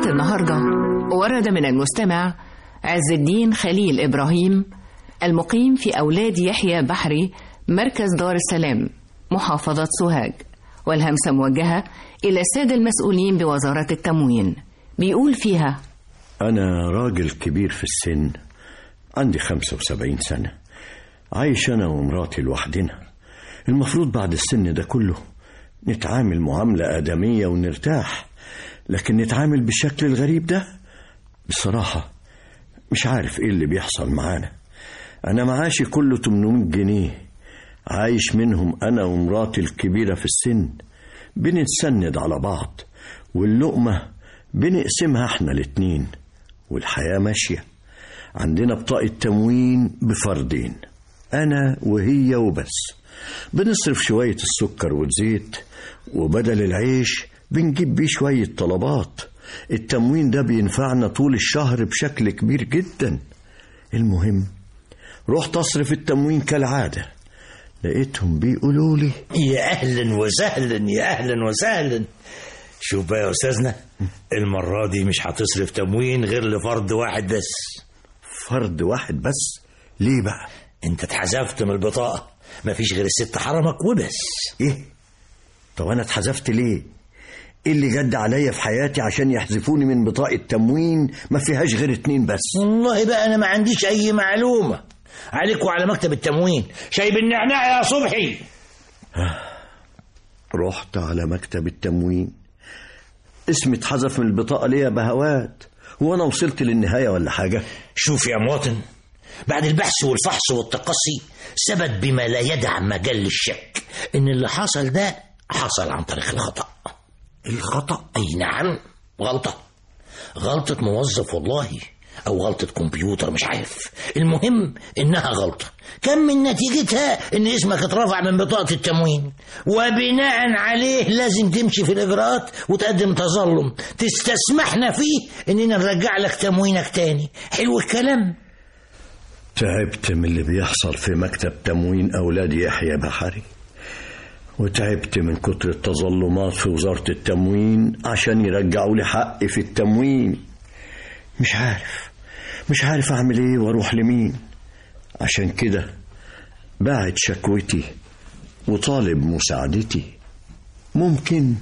حكاية النهاردة ورد من المستمع عز الدين خليل إبراهيم المقيم في أولاد يحيى بحري مركز دار السلام محافظة سوهاج والهمسة موجهة إلى السادة المسؤولين بوزارة التموين بيقول فيها أنا راجل كبير في السن عندي 75 سنة عايش أنا ومراتي لوحدنا المفروض بعد السن ده كله نتعامل معاملة آدمية ونرتاح لكن نتعامل بالشكل الغريب ده بصراحة مش عارف إيه اللي بيحصل معانا أنا معاشي كله 800 جنيه عايش منهم أنا ومراتي الكبيرة في السن بنتسند على بعض واللقمة بنقسمها احنا الاتنين والحياة ماشية عندنا بطاقة تموين بفردين أنا وهي وبس بنصرف شوية السكر والزيت وبدل العيش بنجيب بيه شوية طلبات التموين ده بينفعنا طول الشهر بشكل كبير جدا المهم رحت أصرف التموين كالعادة لقيتهم بيقولوا لي يا اهلا وسهلا يا اهلا وسهلا شوف بقى يا استاذنا المره دي مش هتصرف تموين غير لفرد واحد بس فرد واحد بس ليه بقى انت اتحذفت من البطاقه مفيش غير الست حرمك وبس ايه طب انا اتحذفت ليه ايه اللي جد عليا في حياتي عشان يحذفوني من بطاقة تموين ما فيهاش غير اتنين بس والله بقى انا ما عنديش اي معلومه عليك وعلى مكتب التموين شايب النعناع يا صبحي رحت على مكتب التموين اسمي اتحذف من البطاقة ليه يا بهوات هو انا وصلت للنهاية ولا حاجة شوف يا مواطن بعد البحث والفحص والتقصي ثبت بما لا يدع مجال للشك ان اللي حصل ده حصل عن طريق الخطأ الخطأ اي نعم غلطة غلطة موظف والله او غلطة كمبيوتر مش عارف المهم انها غلطة كان من نتيجتها ان اسمك اترفع من بطاقة التموين وبناء عليه لازم تمشي في الاجراءات وتقدم تظلم تستسمحنا فيه اننا نرجع لك تموينك تاني حلو الكلام تعبت من اللي بيحصل في مكتب تموين أولاد يحيى بحري وتعبت من كتر التظلمات في وزارة التموين عشان يرجعوا لي حقي في التموين مش عارف مش عارف أعمل إيه وأروح لمين عشان كده باعت شكوتي وطالب مساعدتي ممكن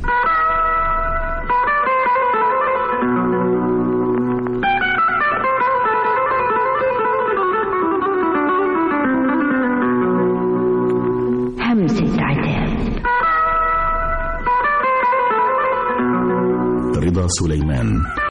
همسة عتاب رضا سليمان